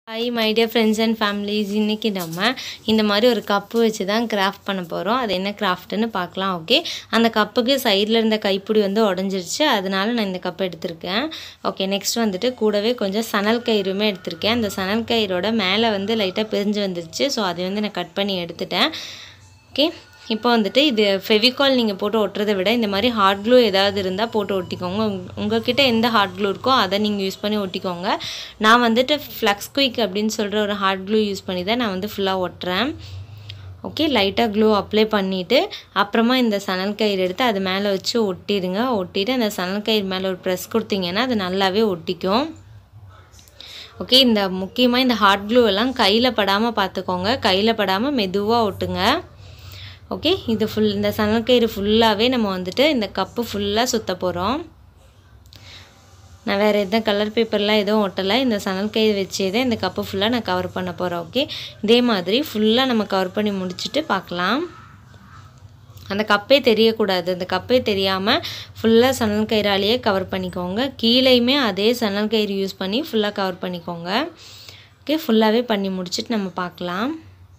hi my dear friends and families இன்றைக்கி நம்ம இந்த மாதிரி ஒரு கப்பு வச்சு தான் கிராஃப்ட் பண்ண போகிறோம் அது என்ன கிராஃப்ட்டுன்னு பார்க்கலாம் ஓகே அந்த கப்புக்கு சைடில் இருந்த கைப்பிடி வந்து உடஞ்சிருச்சு அதனால நான் இந்த கப்பை எடுத்திருக்கேன் ஓகே நெக்ஸ்ட் வந்துட்டு கூடவே கொஞ்சம் சணல் கயிறுமே எடுத்திருக்கேன் அந்த சணல் கயிறோட மேலே வந்து லைட்டாக பிரிஞ்சு வந்துருச்சு ஸோ அதை வந்து நான் கட் பண்ணி எடுத்துட்டேன் ஓகே இப்போ வந்துட்டு இது ஃபெவிகால் நீங்கள் போட்டு ஒட்டுறதை விட இந்த மாதிரி ஹாட் க்ளூ ஏதாவது இருந்தால் போட்டு ஒட்டிக்கோங்க உங்க- உங்ககிட்ட எந்த ஹாட் க்ளூ இருக்கோ அதை நீங்கள் யூஸ் பண்ணி ஒட்டிக்கோங்க நான் வந்துட்டு ஃப்ளக்ஸ் குயிக் அப்படின்னு சொல்கிற ஒரு ஹாட் க்ளூ யூஸ் பண்ணி தான் நான் வந்து ஃபுல்லாக ஒட்டுறேன் ஓகே லைட்டாக க்ளூ அப்ளை பண்ணிவிட்டு அப்புறமா இந்த சணல் கயிறு எடுத்து அது மேலே வச்சு ஒட்டிடுங்க ஒட்டிட்டு அந்த சணல் கயிறு மேலே ஒரு ப்ரெஸ் கொடுத்தீங்கன்னா அது நல்லாவே ஒட்டிக்கும் ஓகே இந்த முக்கியமாக இந்த ஹாட் க்ளூ எல்லாம் கையில் படாமல் பார்த்துக்கோங்க கையில் படாமல் மெதுவாக ஒட்டுங்க ஓகே இது ஃபுல் இந்த சணல் கயிறு ஃபுல்லாகவே நம்ம வந்துட்டு இந்த கப்பு ஃபுல்லாக சுற்ற போகிறோம் நான் வேறு எதுவும் கலர் பேப்பர்லாம் எதுவும் ஒட்டலை இந்த சணல் கயிறு வச்சே தான் இந்த கப்பு ஃபுல்லாக நான் கவர் பண்ண போகிறேன் ஓகே இதே மாதிரி ஃபுல்லாக நம்ம கவர் பண்ணி முடிச்சுட்டு பார்க்கலாம் அந்த கப்பே தெரியக்கூடாது அந்த கப்பே தெரியாமல் ஃபுல்லாக சணல் கயிறாலேயே கவர் பண்ணிக்கோங்க கீழேயுமே அதே சணல் கயிறு யூஸ் பண்ணி ஃபுல்லாக கவர் பண்ணிக்கோங்க ஓகே ஃபுல்லாகவே பண்ணி முடிச்சுட்டு நம்ம பார்க்கலாம்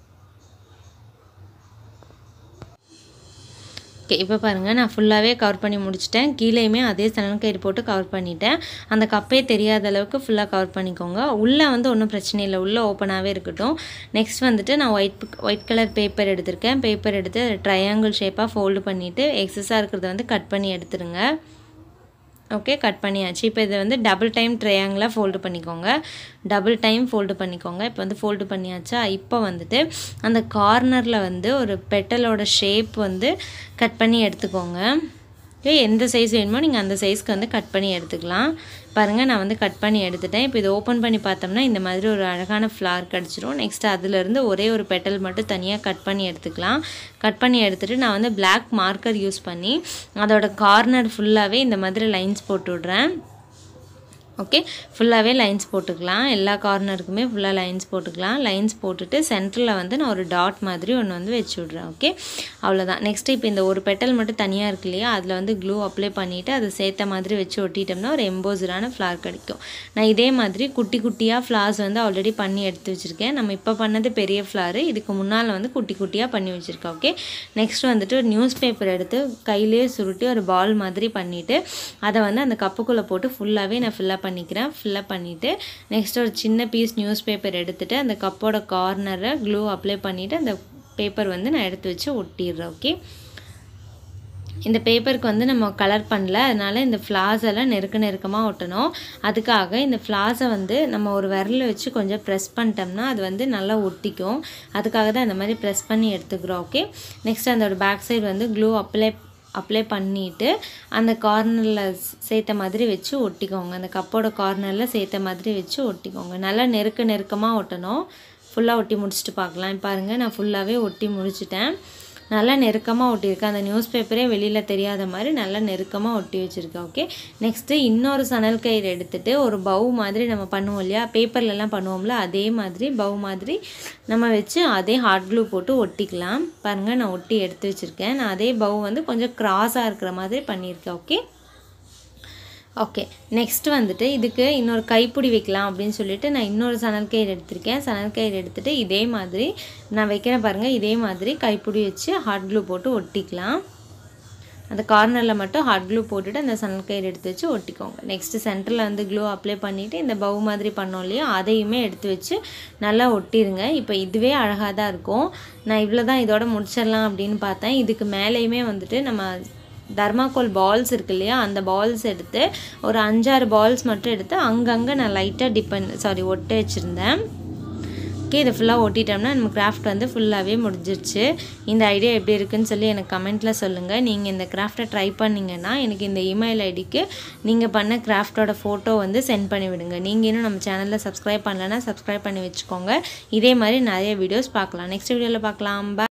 ஓகே இப்போ பாருங்கள் நான் ஃபுல்லாகவே கவர் பண்ணி முடிச்சிட்டேன் கீழேயுமே அதே சணல் கயிறு போட்டு கவர் பண்ணிட்டேன் அந்த கப்பே தெரியாத அளவுக்கு ஃபுல்லாக கவர் பண்ணிக்கோங்க உள்ளே வந்து ஒன்றும் பிரச்சனை இல்லை உள்ளே ஓப்பனாகவே இருக்கட்டும் நெக்ஸ்ட் வந்துட்டு நான் ஒயிட் ஒயிட் கலர் பேப்பர் எடுத்திருக்கேன் பேப்பர் எடுத்து ட்ரையாங்கிள் ஷேப்பாக ஃபோல்டு பண்ணிவிட்டு எக்ஸஸாக இருக்கிறத வந்து கட் பண்ணி எடுத்துருங்க ஓகே கட் பண்ணியாச்சு இப்போ இதை வந்து டபுள் டைம் ட்ரையாங்கிளாக ஃபோல்டு பண்ணிக்கோங்க டபுள் டைம் ஃபோல்டு பண்ணிக்கோங்க இப்போ வந்து ஃபோல்டு பண்ணியாச்சா இப்போ வந்துட்டு அந்த கார்னரில் வந்து ஒரு பெட்டலோட ஷேப் வந்து கட் பண்ணி எடுத்துக்கோங்க ஓகே எந்த சைஸ் வேணுமோ நீங்கள் அந்த சைஸ்க்கு வந்து கட் பண்ணி எடுத்துக்கலாம் பாருங்கள் நான் வந்து கட் பண்ணி எடுத்துட்டேன் இப்போ இதை ஓப்பன் பண்ணி பார்த்தோம்னா இந்த மாதிரி ஒரு அழகான ஃப்ளார் கிடச்சிரும் நெக்ஸ்ட் அதுலேருந்து ஒரே ஒரு பெட்டல் மட்டும் தனியாக கட் பண்ணி எடுத்துக்கலாம் கட் பண்ணி எடுத்துகிட்டு நான் வந்து Black மார்க்கர் யூஸ் பண்ணி அதோட கார்னர் ஃபுல்லாகவே இந்த மாதிரி லைன்ஸ் போட்டு விட்றேன் ஓகே ஃபுல்லாகவே லைன்ஸ் போட்டுக்கலாம் எல்லா கார்னருக்குமே ஃபுல்லாக லைன்ஸ் போட்டுக்கலாம் லைன்ஸ் போட்டுட்டு சென்டரில் வந்து நான் ஒரு டாட் மாதிரி ஒன்று வந்து வச்சு விட்றேன் ஓகே அவ்வளோதான் நெக்ஸ்ட்டு இப்போ இந்த ஒரு பெட்டல் மட்டும் தனியாக இருக்கு இல்லையா அதில் வந்து க்ளூ அப்ளை பண்ணிவிட்டு அதை சேர்த்த மாதிரி வச்சு ஒட்டிட்டோம்னா ஒரு எம்போசரான ஃப்ளார் கிடைக்கும் நான் இதே மாதிரி குட்டி குட்டியாக ஃப்ளார்ஸ் வந்து ஆல்ரெடி பண்ணி எடுத்து வச்சுருக்கேன் நம்ம இப்போ பண்ணது பெரிய ஃப்ளாரு இதுக்கு முன்னால் வந்து குட்டி குட்டியாக பண்ணி வச்சுருக்கேன் ஓகே நெக்ஸ்ட் வந்துட்டு ஒரு நியூஸ் பேப்பர் எடுத்து கையிலேயே சுருட்டி ஒரு பால் மாதிரி பண்ணிவிட்டு அதை வந்து அந்த கப்புக்குள்ளே போட்டு ஃபுல்லாகவே நான் ஃபில்லப் பண்ணிக்கிறேன் ஃபில்லப் பண்ணிவிட்டு நெக்ஸ்ட் ஒரு சின்ன பீஸ் நியூஸ் பேப்பர் எடுத்துகிட்டு அந்த கப்போட கார்னரை க்ளூ அப்ளை பண்ணிவிட்டு அந்த பேப்பர் வந்து நான் எடுத்து வச்சு ஒட்டிடுறேன் ஓகே இந்த பேப்பருக்கு வந்து நம்ம கலர் பண்ணல அதனால இந்த ஃப்ளார்ஸ் எல்லாம் நெருக்க நெருக்கமாக ஒட்டணும் அதுக்காக இந்த ஃப்ளார்ஸை வந்து நம்ம ஒரு விரல வச்சு கொஞ்சம் ப்ரெஸ் பண்ணிட்டோம்னா அது வந்து நல்லா ஒட்டிக்கும் அதுக்காக தான் இந்த மாதிரி ப்ரெஸ் பண்ணி எடுத்துக்கிறோம் ஓகே நெக்ஸ்ட் அதோட பேக் சைடு வந்து க்ளூ அப்ளை அப்ளை பண்ணிவிட்டு அந்த கார்னரில் சேர்த்த மாதிரி வச்சு ஒட்டிக்கோங்க அந்த கப்போட கார்னரில் சேர்த்த மாதிரி வச்சு ஒட்டிக்கோங்க நல்லா நெருக்க நெருக்கமாக ஒட்டணும் ஃபுல்லாக ஒட்டி முடிச்சுட்டு பார்க்கலாம் பாருங்கள் நான் ஃபுல்லாகவே ஒட்டி முடிச்சிட்டேன் நல்லா நெருக்கமாக ஒட்டியிருக்கேன் அந்த நியூஸ் பேப்பரே வெளியில் தெரியாத மாதிரி நல்லா நெருக்கமாக ஒட்டி வச்சுருக்கேன் ஓகே நெக்ஸ்ட்டு இன்னொரு சணல் கயிறு எடுத்துட்டு ஒரு பவு மாதிரி நம்ம பண்ணுவோம் இல்லையா பேப்பர்லலாம் பண்ணுவோம்ல அதே மாதிரி பவு மாதிரி நம்ம வச்சு அதே ஹாட் க்ளூ போட்டு ஒட்டிக்கலாம் பாருங்கள் நான் ஒட்டி எடுத்து வச்சுருக்கேன் நான் அதே பவு வந்து கொஞ்சம் க்ராஸாக இருக்கிற மாதிரி பண்ணியிருக்கேன் ஓகே ஓகே நெக்ஸ்ட் வந்துட்டு இதுக்கு இன்னொரு கைப்பிடி வைக்கலாம் அப்படின்னு சொல்லிட்டு நான் இன்னொரு சணல் கயிறு எடுத்திருக்கேன் சணல் கயிறு எடுத்துட்டு இதே மாதிரி நான் வைக்கிறேன் பாருங்கள் இதே மாதிரி கைப்பிடி வச்சு ஹாட் க்ளூ போட்டு ஒட்டிக்கலாம் அந்த கார்னரில் மட்டும் ஹாட் க்ளூ போட்டுட்டு அந்த சணல் கயிறு எடுத்து வச்சு ஒட்டிக்கோங்க நெக்ஸ்ட்டு சென்டரில் வந்து க்ளூ அப்ளை பண்ணிவிட்டு இந்த பவு மாதிரி பண்ணோம் இல்லையா அதையுமே எடுத்து வச்சு நல்லா ஒட்டிடுங்க இப்போ இதுவே அழகாக தான் இருக்கும் நான் இவ்வளோ தான் இதோட முடிச்சிடலாம் அப்படின்னு பார்த்தேன் இதுக்கு மேலேயுமே வந்துட்டு நம்ம தர்மாக்கோல் பால்ஸ் இருக்கு இல்லையா அந்த பால்ஸ் எடுத்து ஒரு அஞ்சாறு பால்ஸ் மட்டும் எடுத்து அங்கங்கே நான் லைட்டாக டிப்பன் சாரி ஒட்ட வச்சுருந்தேன் ஓகே இதை ஃபுல்லாக ஒட்டிட்டோம்னா நம்ம கிராஃப்ட் வந்து ஃபுல்லாகவே முடிஞ்சிருச்சு இந்த ஐடியா எப்படி இருக்குன்னு சொல்லி எனக்கு கமெண்ட்டில் சொல்லுங்கள் நீங்கள் இந்த கிராஃப்டை ட்ரை பண்ணிங்கன்னா எனக்கு இந்த இமெயில் ஐடிக்கு நீங்கள் பண்ண கிராஃப்டோட ஃபோட்டோ வந்து சென்ட் பண்ணி விடுங்க நீங்கள் இன்னும் நம்ம சேனலில் சப்ஸ்கிரைப் பண்ணலன்னா சப்ஸ்கிரைப் பண்ணி வச்சுக்கோங்க இதே மாதிரி நிறைய வீடியோஸ் பார்க்கலாம் நெக்ஸ்ட் வீடியோவில் பார்க்கலாம் பை